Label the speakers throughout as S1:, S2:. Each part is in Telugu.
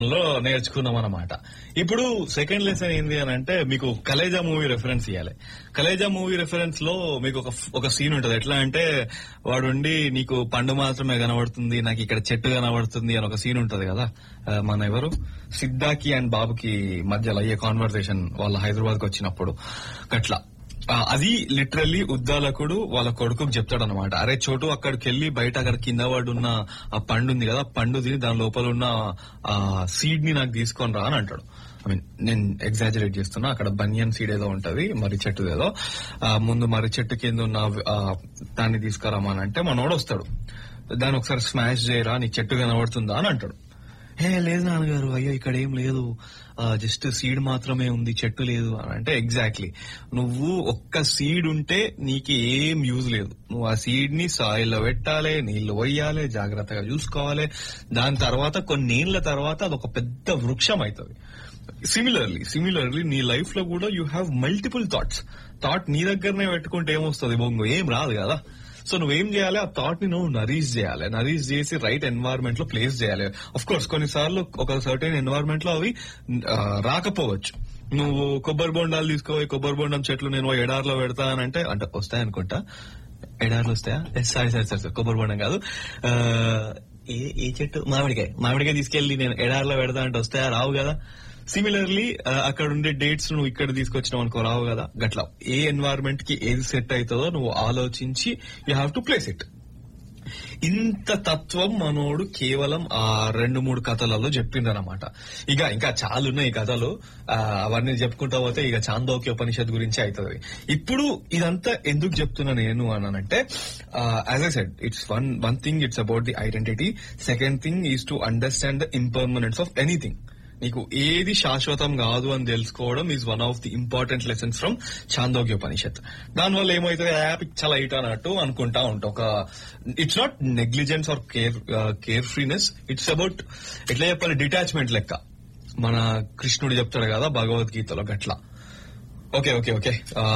S1: లో నేర్చుకున్నాం అనమాట ఇప్పుడు సెకండ్ లెసన్ ఏంది అని అంటే మీకు కలేజా మూవీ రెఫరెన్స్ ఇవ్వాలి కలేజా మూవీ రెఫరెన్స్ లో మీకు ఒక ఒక సీన్ ఉంటది ఎట్లా అంటే వాడు ఉండి నీకు పండు మాత్రమే కనబడుతుంది నాకు ఇక్కడ చెట్టు కనబడుతుంది అని ఒక సీన్ ఉంటది కదా ఆ, మన ఎవరు సిద్ధాకి అండ్ బాబుకి మధ్యలో అయ్యే కాన్వర్సేషన్ వాళ్ళ హైదరాబాద్ కి వచ్చినప్పుడు గట్లా ఆ, అది లిటరల్లీ ఉద్దాలకుడు వాళ్ళ కొడుకుకి చెప్తాడు అనమాట అరే చోటు అక్కడికి వెళ్ళి బయట అక్కడ కింద పడున్న ఆ పండు ఉంది కదా ఆ పండు తిని దాని లోపల ఉన్న ఆ సీడ్ ని నాకు తీసుకొని రా అని అంటాడు ఐ మీన్ నేను ఎగ్జాజరేట్ చేస్తున్నా అక్కడ బనియన్ సీడ్ ఏదో ఉంటది మర్రి చెట్టు ఏదో ఆ, ముందు మర్రి చెట్టు కింద ఉన్న ఆ, దాన్ని తీసుకురామని అంటే మనోడు వస్తాడు దాన్ని ఒకసారి స్మాష్ చేయరా నీ చెట్టు కనబడుతుందా అని అంటాడు హే లేదు నాన్నగారు అయ్యో ఇక్కడ ఏం లేదు జస్ట్ సీడ్ మాత్రమే ఉంది చెట్టు లేదు అని అంటే ఎగ్జాక్ట్లీ నువ్వు ఒక్క సీడ్ ఉంటే నీకు ఏం యూజ్ లేదు నువ్వు ఆ సీడ్ ని సాయిల్లో పెట్టాలి నీళ్లు పోయాలి జాగ్రత్తగా చూసుకోవాలి దాని తర్వాత కొన్నేళ్ల తర్వాత అది ఒక పెద్ద వృక్షం అవుతుంది సిమిలర్లీ సిమిలర్లీ నీ లైఫ్ లో కూడా you have multiple thoughts thought నీ దగ్గరనే పెట్టుకుంటే ఏమొస్తుంది బొంగు ఏం రాదు కదా సో నువ్వేం చేయాలి ఆ థాట్ ని నువ్వు నరీష్ చేయాలి నరీష్ చేసి రైట్ ఎన్వైరన్మెంట్ లో ప్లేస్ చేయాలి అఫ్ కోర్స్ కొన్నిసార్లు ఒక సర్టెన్ ఎన్వైరన్మెంట్ లో అవి ఆ, రాకపోవచ్చు నువ్వు కొబ్బరి బొండాలు తీసుకోవాలి కొబ్బరి బొండం చెట్లు నేను ఎడార్లో పెడతా అని అంటే అంటే వస్తాయి అనుకుంటా ఎడార్లు వస్తాయా సారీ సారీ సారీ కొబ్బరి బొండం కాదు ఆ, ఏ ఏ చెట్టు మామిడికాయ మామిడికాయ తీసుకెళ్లి నేను ఎడార్లో పెడతా అంటే వస్తాయా రావు కదా సిమిలర్లీ అక్కడ ఉండే డేట్స్ నువ్వు ఇక్కడ తీసుకొచ్చినావు అనుకో రావు కదా గట్లా ఏ ఎన్వైరన్మెంట్ కి ఏది సెట్ అవుతుందో నువ్వు ఆలోచించి you have to place it ఇంత తత్వం మనోడు కేవలం ఆ రెండు మూడు కథలలో చెప్పిండనమాట ఇక ఇంకా చాలా ఉన్నాయి ఈ కథలు ఆ, అవన్నీ చెప్పుకుంటా పోతే ఇక చాందోక్య ఉపనిషత్ గురించి అవుతుంది ఇప్పుడు ఇదంతా ఎందుకు చెప్తున్నా నేను అనంటే as I said it's one one thing it's about the identity second thing is to understand the impermanence of anything నీకు ఏది శాశ్వతం కాదు అని తెలుసుకోవడం is one of the important lessons from Chandogya Upanishad దానివల్ల ఏమవుతుంది యాప్ చాలా ఇట్ అన్నట్టు అనుకుంటా ఉంటా ఒక it's not negligence or care care freeness it's about ఎట్లా చెప్పాలి డిటాచ్మెంట్ లెక్క మన కృష్ణుడు చెప్తాడు కదా భగవద్గీతలో గట్లా okay okay okay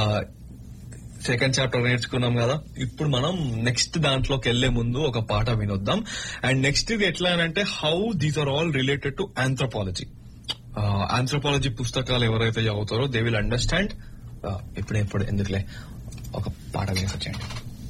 S1: second chapter నేర్చుకున్నాం కదా ఇప్పుడు మనం నెక్స్ట్ దాంట్లోకి వెళ్లే ముందు ఒక పాట వినొద్దాం అండ్ నెక్స్ట్ ఇది ఎట్లా అంటే how these are all related to anthropology anthropology పుస్తకాలు ఎవరైతే చదువుతారో దే విల్ అండర్స్టాండ్ ఇప్పుడు ఎప్పుడు ఎందుకులే ఒక పాట వినేసి వచ్చేయండి